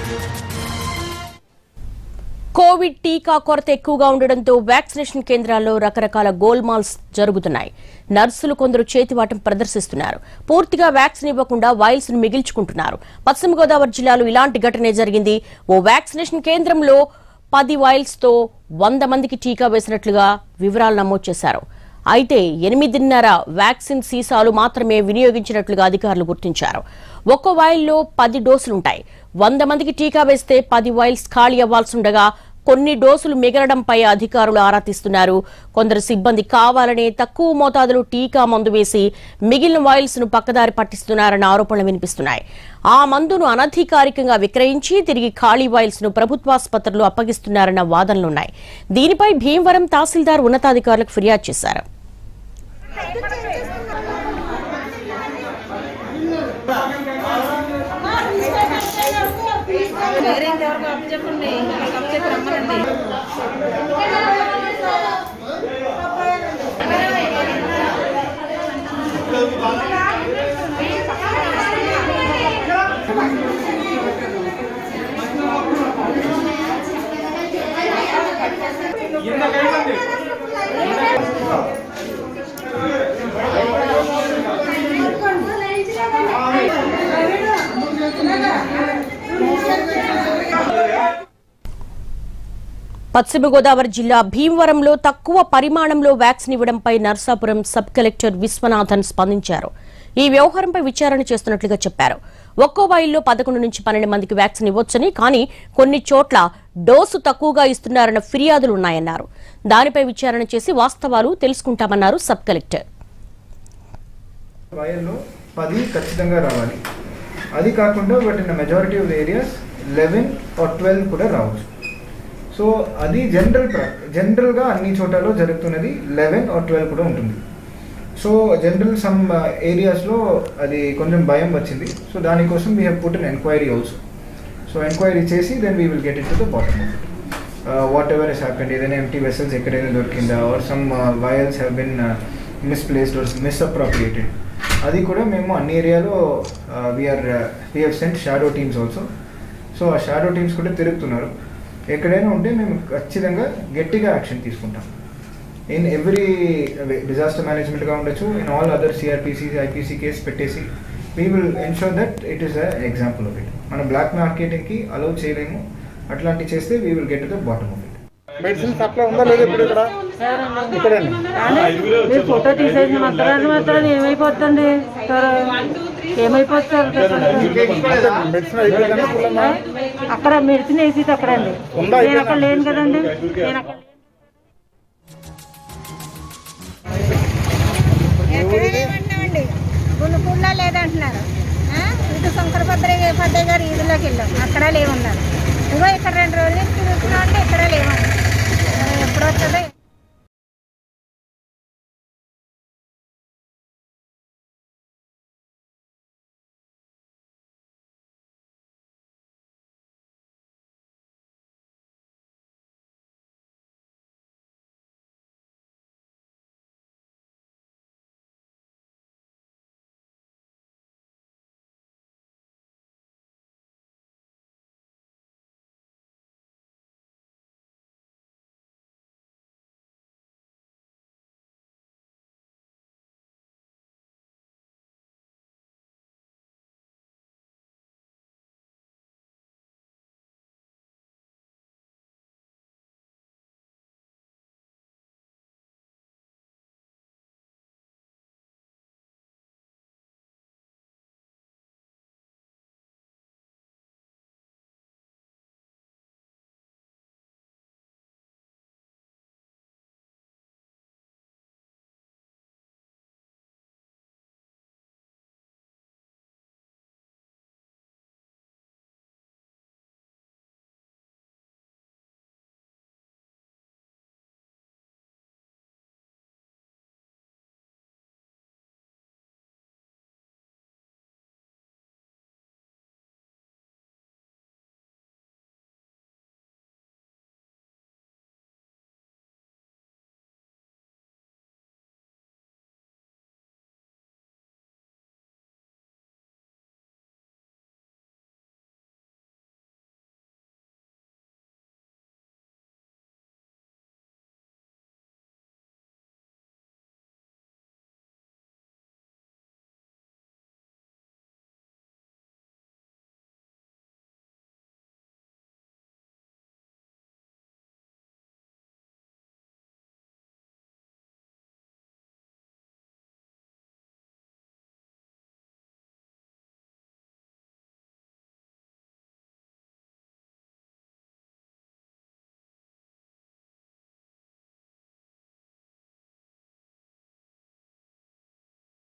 Covid టీకా కొరత ఎక్కువగా ఉండడంతో వ్యాక్సినేషన్ కేంద్రాల్లో రకరకాల గోల్మాల్స్ జరుగుతున్నాయి నర్సులు కొందరు చేతివాటం ప్రదర్శిస్తున్నారు పూర్తిగా వ్యాక్సిన్ ఇవ్వకుండా వైల్స్ ను మిగిల్చుకుంటున్నారు పశ్చిమ గోదావరి జిల్లాలో ఇలాంటి ఘటనే జరిగింది ఓ వ్యాక్సినేషన్ కేంద్రంలో పది వైల్స్ తో వంద మందికి టీకా వేసినట్లుగా వివరాలు నమోదు చేశారు అయితే ఎనిమిదిన్నర వ్యాక్సిన్ సీసాలు మాత్రమే వినియోగించినట్లుగా అధికారులు గుర్తించారు ఒక్కో వైల్లో పది డోసులుంటాయి వంద మందికి టీకా వేస్తే పది వైల్స్ ఖాళీ అవ్వాల్సి ఉండగా కొన్ని డోసులు మిగలడంపై అధికారులు ఆరా తీస్తున్నారు కొందరు సిబ్బంది కావాలనే తక్కువ మోతాదులో టీకా మందు వేసి మిగిలిన వైల్స్ ను పక్కదారి పట్టిస్తున్నారన్న ఆరోపణలు వినిపిస్తున్నాయి ఆ మందును అనధికారికంగా విక్రయించి తిరిగి ఖాళీ వైల్స్ ను ప్రభుత్వాసుపత్రులు అప్పగిస్తున్నారన్న వాదనలున్నాయి దీనిపై భీమవరం తహసీల్దార్ ఉన్నతాధికారులకు ఫిర్యాదు చేశారు వేరే ఇంకెవరికి అప్పు చెప్పండి ఇంకొకరికి అప్పు చెప్పి రమ్మనండి పశ్చిమ గోదావరి జిల్లా భీమవరంలో తక్కువ పరిమాణంలో వ్యాక్సిన్ ఇవ్వడంపై నర్సాపురం సబ్ కలెక్టర్ విశ్వనాథన్ స్పందించారు ఈ వ్యవహారంపై విచారణ చేస్తున్నట్లుగా చెప్పారు ఒక్కో వైల్లో పదకొండు నుంచి పన్నెండు మందికి వ్యాక్సిన్ ఇవ్వొచ్చని కానీ కొన్ని చోట్ల డోసు తక్కువగా ఇస్తున్నారన్న ఫిర్యాదులు ఉన్నాయన్నారు దానిపై విచారణ చేసి వాస్తవాలు తెలుసుకుంటామన్నారు సబ్ కలెక్టర్ వైర్లో పది ఖచ్చితంగా రావాలి అది కాకుండా but in majority of areas eleven or twelve కూడా రావచ్చు సో అది జనరల్ జనరల్గా అన్ని చోట్లలో జరుగుతున్నది లెవెన్ ఆర్ ట్వెల్వ్ కూడా ఉంటుంది సో జనరల్ సమ్ ఏరియాస్లో అది కొంచెం భయం వచ్చింది సో దానికోసం we have put an enquiry also so enquiry చేసి then we will get it to the bottom of it whatever is happened ఏదైనా ఎంటీ వెసల్స్ ఎక్కడైనా దొరికిందా or some vials have been misplaced or misappropriated అది కూడా మేము అన్ని ఏరియాలో we are we have sent shadow teams also so ఆ shadow teams కూడా తిరుగుతున్నారు ఎక్కడైనా ఉంటే మేము ఖచ్చితంగా గట్టిగా యాక్షన్ తీసుకుంటాం ఇన్ ఎవ్రీ డిజాస్టర్ మేనేజ్మెంట్గా ఉండొచ్చు in all other CrPC IPC case పెట్టేసి we will ensure that it is a example of it మనం బ్లాక్ మార్కెటింగ్కి అలౌ చేయలేము అట్లాంటివి చేస్తే we will get the bottom of it medicine supply ఉందా లేదా ఇప్పుడు ఇక్కడ ఇక్కడే మీరు ఫోటో తీసేసిన మాత్రాన్ని మాత్రం ఏమైపోతుంది సార్ ఏమైపోతుంది సార్ మెడిసిన్ అయిపోయిందా ఫుల్ ఉందా? అక్కడ మెడిసిన్ వేసి అక్కడండి ఉందా? నేను అక్కడ లేను కదండి నేను అక్కడ ఎక్కడ లేమంటున్నామండి గుండుపూడిలో లేదంటున్నారు ఆ? ఇటు శంకరభద్రయ్య పద్దయ్య గారు ఈదులోకి వెళ్ళాం అక్కడ లేవన్నారు ఇంకో ఇక్కడ రెండు రోజులు నుంచి తిరుగుతున్నాం అంటే ఇక్కడ లేవన్నారు ఎప్పుడు వస్తుందో